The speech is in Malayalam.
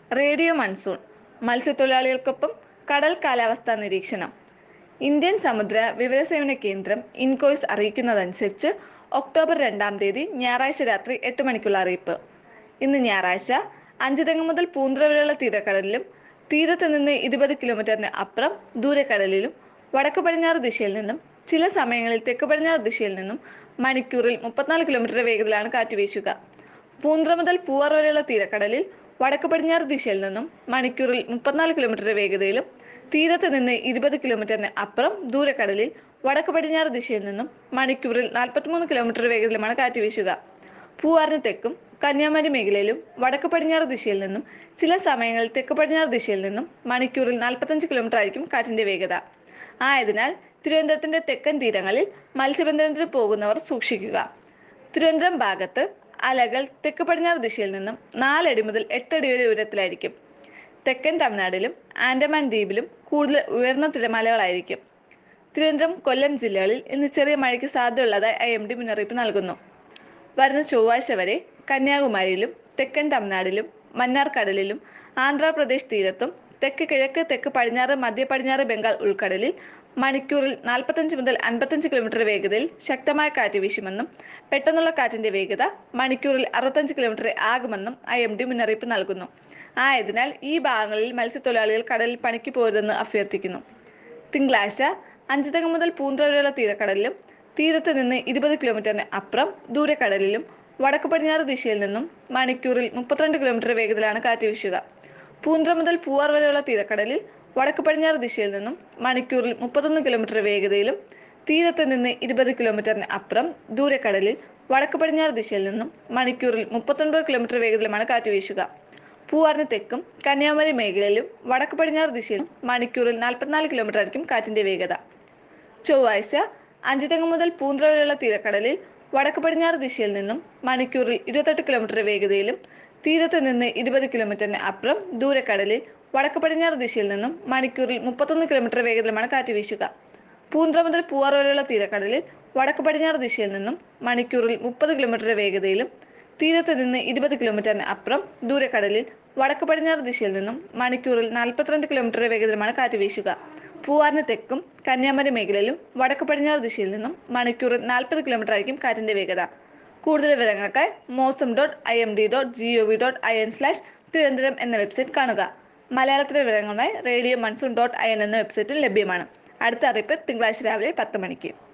റേഡിയോ മൺസൂൺ മത്സ്യത്തൊഴിലാളികൾക്കൊപ്പം കടൽ കാലാവസ്ഥാ നിരീക്ഷണം ഇന്ത്യൻ സമുദ്ര വിവരസേവന കേന്ദ്രം ഇൻകോയ്സ് അറിയിക്കുന്നതനുസരിച്ച് ഒക്ടോബർ രണ്ടാം തീയതി ഞായറാഴ്ച രാത്രി എട്ട് മണിക്കുള്ള അറിയിപ്പ് ഇന്ന് ഞായറാഴ്ച അഞ്ചുതെങ്ങ് മുതൽ പൂന്തുറ വരെയുള്ള തീരക്കടലിലും തീരത്ത് നിന്ന് ഇരുപത് കിലോമീറ്ററിന് അപ്പുറം ദൂരക്കടലിലും വടക്ക് പടിഞ്ഞാറ് ദിശയിൽ നിന്നും ചില സമയങ്ങളിൽ തെക്ക് പടിഞ്ഞാറ് ദിശയിൽ നിന്നും മണിക്കൂറിൽ മുപ്പത്തിനാല് കിലോമീറ്റർ വേഗത്തിലാണ് കാറ്റ് വീശുക പൂന്തുറ മുതൽ പൂവാർ വരെയുള്ള തീരക്കടലിൽ വടക്ക് പടിഞ്ഞാറ് ദിശയിൽ നിന്നും മണിക്കൂറിൽ മുപ്പത്തിനാല് കിലോമീറ്റർ വേഗതയിലും തീരത്ത് നിന്ന് ഇരുപത് കിലോമീറ്ററിന് അപ്പുറം ദൂരക്കടലിൽ വടക്ക് പടിഞ്ഞാറ് ദിശയിൽ നിന്നും മണിക്കൂറിൽ നാൽപ്പത്തിമൂന്ന് കിലോമീറ്റർ വേഗത്തിലുമാണ് കാറ്റ് വീശുക പൂവാറിന് തെക്കും കന്യാകുമാരി മേഖലയിലും വടക്ക് പടിഞ്ഞാറ് ദിശയിൽ നിന്നും ചില സമയങ്ങളിൽ തെക്ക് പടിഞ്ഞാറ് ദിശയിൽ നിന്നും മണിക്കൂറിൽ നാൽപ്പത്തഞ്ച് കിലോമീറ്റർ ആയിരിക്കും കാറ്റിന്റെ വേഗത ആയതിനാൽ തിരുവനന്തപുരത്തിന്റെ തെക്കൻ തീരങ്ങളിൽ മത്സ്യബന്ധനത്തിന് പോകുന്നവർ സൂക്ഷിക്കുക തിരുവനന്തപുരം ഭാഗത്ത് അലകൾ തെക്ക് പടിഞ്ഞാറ് ദിശയിൽ നിന്നും നാലടി മുതൽ എട്ടടി വരെ ഉയരത്തിലായിരിക്കും തെക്കൻ തമിഴ്നാട്ടിലും ആൻഡമാൻ ദ്വീപിലും കൂടുതൽ ഉയർന്ന തിരമാലകളായിരിക്കും തിരുവനന്തപുരം കൊല്ലം ജില്ലകളിൽ ഇന്ന് ചെറിയ മഴയ്ക്ക് സാധ്യതയുള്ളതായി ഐ എം ഡി മുന്നറിയിപ്പ് നൽകുന്നു വരുന്ന ചൊവ്വാഴ്ച വരെ കന്യാകുമാരിയിലും തെക്കൻ തമിഴ്നാട്ടിലും മന്നാർ കടലിലും ആന്ധ്രാപ്രദേശ് തീരത്തും തെക്ക് കിഴക്ക് തെക്ക് പടിഞ്ഞാറ് മധ്യ പടിഞ്ഞാറ് ബംഗാൾ ഉൾക്കടലിൽ മണിക്കൂറിൽ നാൽപ്പത്തഞ്ച് മുതൽ അൻപത്തഞ്ച് കിലോമീറ്റർ വേഗതയിൽ ശക്തമായ കാറ്റ് വീശുമെന്നും പെട്ടെന്നുള്ള കാറ്റിന്റെ വേഗത മണിക്കൂറിൽ അറുപത്തഞ്ച് കിലോമീറ്റർ ആകുമെന്നും ഐ എം ഡി മുന്നറിയിപ്പ് നൽകുന്നു ആയതിനാൽ ഈ ഭാഗങ്ങളിൽ മത്സ്യത്തൊഴിലാളികൾ കടലിൽ പണിക്ക് പോരുതെന്ന് അഭ്യർത്ഥിക്കുന്നു തിങ്കളാഴ്ച അഞ്ചുതകം മുതൽ പൂന്തുറ വരെയുള്ള തീരക്കടലിലും തീരത്ത് നിന്ന് ഇരുപത് കിലോമീറ്ററിന് അപ്പുറം ദൂരക്കടലിലും വടക്ക് പടിഞ്ഞാറ് ദിശയിൽ നിന്നും മണിക്കൂറിൽ മുപ്പത്തിരണ്ട് കിലോമീറ്റർ വേഗത്തിലാണ് കാറ്റ് വീശുക പൂന്തുറ മുതൽ പൂവാർ വരെയുള്ള തീരക്കടലിൽ വടക്ക് പടിഞ്ഞാറ് ദിശയിൽ നിന്നും മണിക്കൂറിൽ മുപ്പത്തൊന്ന് കിലോമീറ്റർ വേഗതയിലും തീരത്ത് നിന്ന് ഇരുപത് കിലോമീറ്ററിന് അപ്പുറം ദൂരക്കടലിൽ വടക്ക് പടിഞ്ഞാറ് ദിശയിൽ നിന്നും മണിക്കൂറിൽ മുപ്പത്തൊൻപത് കിലോമീറ്റർ വേഗത്തിലുമാണ് കാറ്റ് വീശുക പൂവാറിന് തെക്കും കന്യാകുമാരി മേഖലയിലും വടക്ക് പടിഞ്ഞാറ് ദിശയിലും മണിക്കൂറിൽ നാൽപ്പത്തിനാല് കിലോമീറ്റർ ആയിരിക്കും കാറ്റിന്റെ വേഗത ചൊവ്വാഴ്ച അഞ്ചുതെങ്ങ് മുതൽ പൂന്തുറ വരെയുള്ള തീരക്കടലിൽ വടക്ക് പടിഞ്ഞാറ് ദിശയിൽ നിന്നും മണിക്കൂറിൽ ഇരുപത്തെട്ട് കിലോമീറ്റർ വേഗതയിലും തീരത്ത് നിന്ന് ഇരുപത് കിലോമീറ്ററിന് അപ്പുറം ദൂരക്കടലിൽ വടക്ക് പടിഞ്ഞാറ് ദിശയിൽ നിന്നും മണിക്കൂറിൽ മുപ്പത്തൊന്ന് കിലോമീറ്റർ വേഗത്തിലുമാണ് കാറ്റ് വീശുക പൂന്തുറ മുതൽ പൂവാർ വരെയുള്ള തീരക്കടലിൽ വടക്ക് പടിഞ്ഞാറ് ദിശയിൽ നിന്നും മണിക്കൂറിൽ മുപ്പത് കിലോമീറ്റർ വേഗതയിലും തീരത്ത് നിന്ന് ഇരുപത് കിലോമീറ്ററിന് അപ്പുറം ദൂരക്കടലിൽ വടക്ക് പടിഞ്ഞാറ് ദിശയിൽ നിന്നും മണിക്കൂറിൽ നാൽപ്പത്തിരണ്ട് കിലോമീറ്റർ വേഗത്തിലുമാണ് കാറ്റ് വീശുക പൂവാറിന് തെക്കും കന്യാകുമാരി മേഖലയിലും വടക്ക് പടിഞ്ഞാറ് ദിശയിൽ നിന്നും മണിക്കൂറിൽ നാൽപ്പത് കിലോമീറ്റർ ആയിരിക്കും കാറ്റിന്റെ വേഗത കൂടുതൽ വിവരങ്ങൾക്കായി mausam dot I M D dot G O V dot I N slash Thiruvananthapuram എന്ന വെബ്സൈറ്റ് കാണുക മലയാളത്തിലെ വിവരങ്ങളുമായി radio monsoon dot I N എന്ന വെബ്സൈറ്റും ലഭ്യമാണ് അടുത്ത അറിയിപ്പ് തിങ്കളാഴ്ച രാവിലെ പത്ത് മണിക്ക്